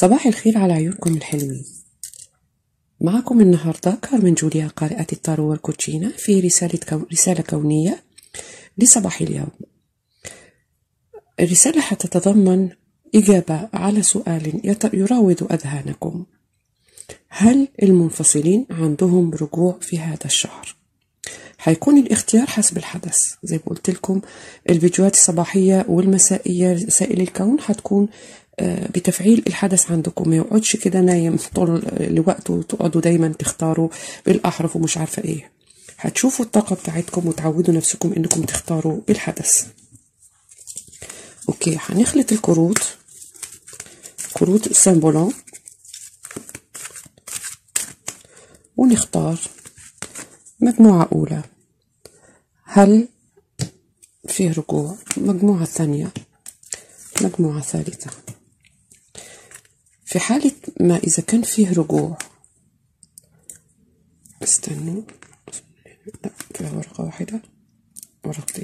صباح الخير على عيونكم الحلوين معكم النهاردة كارمن جوليا قارئة التارو والكوتشينة في رسالة, كو... رسالة كونية لصباح اليوم الرسالة حتتضمن إجابة على سؤال يت... يراود أذهانكم هل المنفصلين عندهم رجوع في هذا الشهر؟ حيكون الاختيار حسب الحدث زي ما قلت لكم الفيديوهات الصباحية والمسائية رسائل الكون حتكون بتفعيل الحدث عندكم ما يقعدش كده نايم طول الوقت وتقعدوا دايما تختاروا بالاحرف ومش عارفه ايه هتشوفوا الطاقه بتاعتكم وتعودوا نفسكم انكم تختاروا الحدث اوكي هنخلط الكروت كروت سامبولون ونختار مجموعة أولى هل فيه رجوع مجموعة ثانية مجموعة ثالثة في حالة ما إذا كان فيه رجوع استنوا لا كده ورقة واحدة ورقتين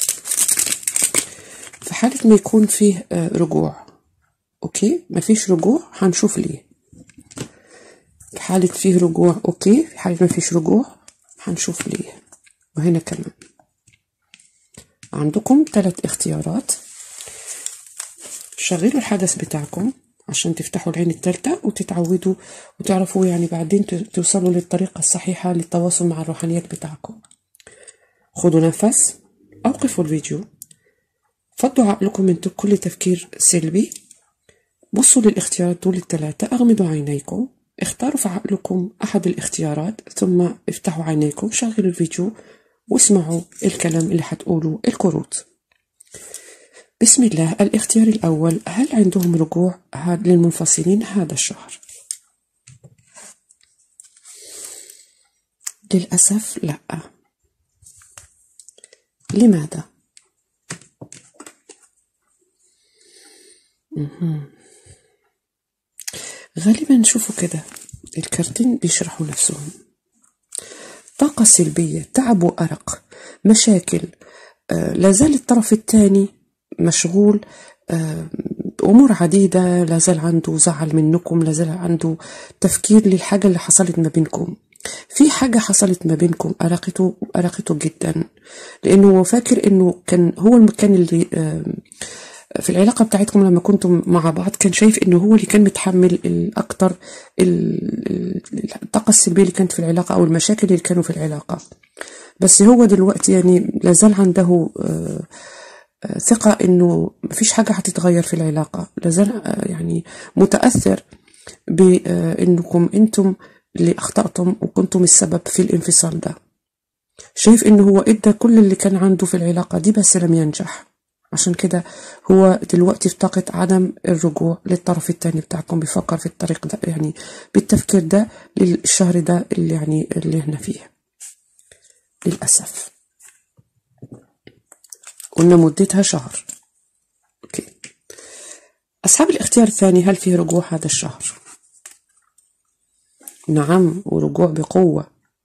في حالة ما يكون فيه رجوع أوكي ما فيش رجوع هنشوف ليه في حالة فيه رجوع أوكي في حالة ما فيش رجوع هنشوف ليه وهنا كمان عندكم ثلاث اختيارات شغلوا الحدث بتاعكم عشان تفتحوا العين التالتة وتتعودوا وتعرفوا يعني بعدين توصلوا للطريقة الصحيحة للتواصل مع الروحانيات بتاعكم خدوا نفس أوقفوا الفيديو فضوا عقلكم من كل تفكير سلبي بصوا للاختيارات دول الثلاثة أغمضوا عينيكم اختاروا في عقلكم أحد الاختيارات ثم افتحوا عينيكم شغلوا الفيديو واسمعوا الكلام اللي هتقولوا الكروت بسم الله الاختيار الأول هل عندهم رجوع للمنفصلين هذا الشهر؟ للأسف لا لماذا؟ غالبا شوفوا كده الكارتين بيشرحوا نفسهم طاقة سلبية تعب وأرق مشاكل آه لازال الطرف الثاني مشغول أمور عديدة لازال عنده زعل منكم لازال عنده تفكير للحاجة اللي حصلت ما بينكم في حاجة حصلت ما بينكم أرقته أرقته جدا لأنه هو فاكر إنه كان هو المكان اللي في العلاقة بتاعتكم لما كنتم مع بعض كان شايف إنه هو اللي كان متحمل الأكتر الطاقة السلبية اللي كانت في العلاقة أو المشاكل اللي كانوا في العلاقة بس هو دلوقتي يعني لازال عنده ثقة إنه مفيش حاجة هتتغير في العلاقة لازال يعني متأثر بإنكم أنتم اللي أخطأتم وكنتم السبب في الانفصال ده شايف إنه هو إدى كل اللي كان عنده في العلاقة دي بس لم ينجح عشان كده هو دلوقتي في طاقة عدم الرجوع للطرف الثاني بتاعكم بيفكر في الطريق ده يعني بالتفكير ده للشهر ده اللي يعني اللي احنا فيه للأسف قلنا مدتها شهر أوكي. أصحاب الاختيار الثاني هل فيه رجوع هذا الشهر نعم ورجوع بقوة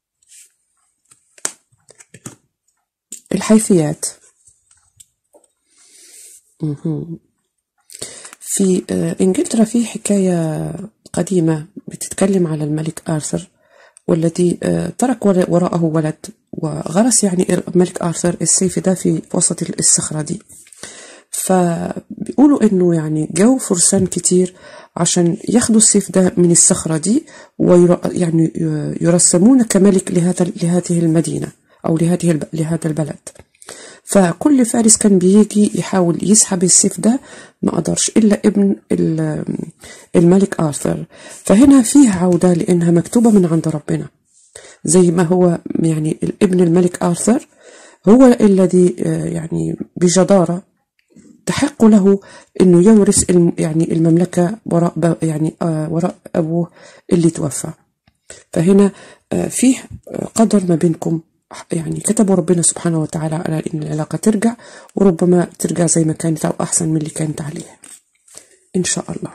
الحيثيات في إنجلترا في حكاية قديمة بتتكلم على الملك آرثر والذي ترك وراءه ولد وغرس يعني الملك آرثر السيف ده في وسط الصخرة دي فبيقولوا إنه يعني جو فرسان كتير عشان ياخدوا السيف ده من الصخرة دي ويعني يرسمون كملك لهذا لهذه المدينة أو لهذه لهذا البلد فكل فارس كان بيجي يحاول يسحب السيف ده ما قدرش إلا ابن الملك آرثر فهنا فيه عودة لأنها مكتوبة من عند ربنا زي ما هو يعني ابن الملك آرثر هو الذي يعني بجدارة تحق له انه يورث يعني المملكه وراء يعني وراء ابوه اللي توفى فهنا فيه قدر ما بينكم يعني كتبوا ربنا سبحانه وتعالى على ان العلاقه ترجع وربما ترجع زي ما كانت او احسن من اللي كانت عليه ان شاء الله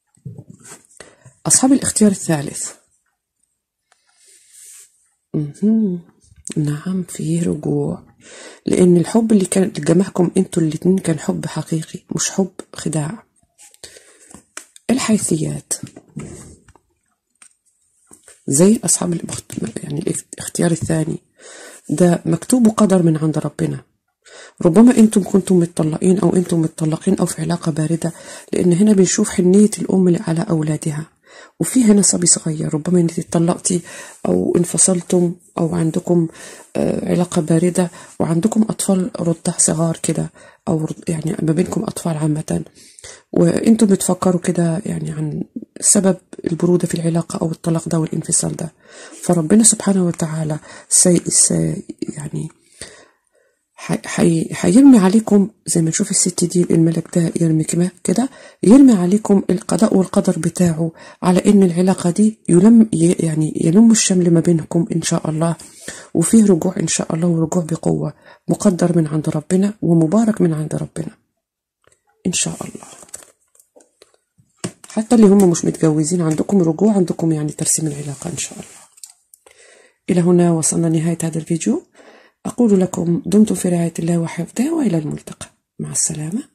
اصحاب الاختيار الثالث نعم فيه رجوع لأن الحب اللي كان اللي جمعكم انتوا الاتنين كان حب حقيقي مش حب خداع الحيثيات زي أصحاب الاخت... يعني الاختيار الثاني ده مكتوب وقدر من عند ربنا ربما انتم كنتم متطلقين او انتم متطلقين او في علاقه بارده لان هنا بنشوف حنيه الام على اولادها وفي هنا صبي صغير ربما انت اتطلقتي او انفصلتم او عندكم آه، علاقه بارده وعندكم اطفال رضع صغار كده او يعني ما بينكم اطفال عامه وانتم بتفكروا كده يعني عن سبب البروده في العلاقه او الطلاق ده والانفصال ده فربنا سبحانه وتعالى سي, سي يعني هيرمي عليكم زي ما نشوف الست دي الملك ده يرمي كده يرمي عليكم القضاء والقدر بتاعه على ان العلاقة دي يلم يعني يلم الشمل ما بينكم ان شاء الله وفيه رجوع ان شاء الله ورجوع بقوة مقدر من عند ربنا ومبارك من عند ربنا ان شاء الله حتى اللي هم مش متجوزين عندكم رجوع عندكم يعني ترسيم العلاقة ان شاء الله الى هنا وصلنا نهاية هذا الفيديو أقول لكم دمتم في رعاية الله وحفظه وإلى الملتقى مع السلامة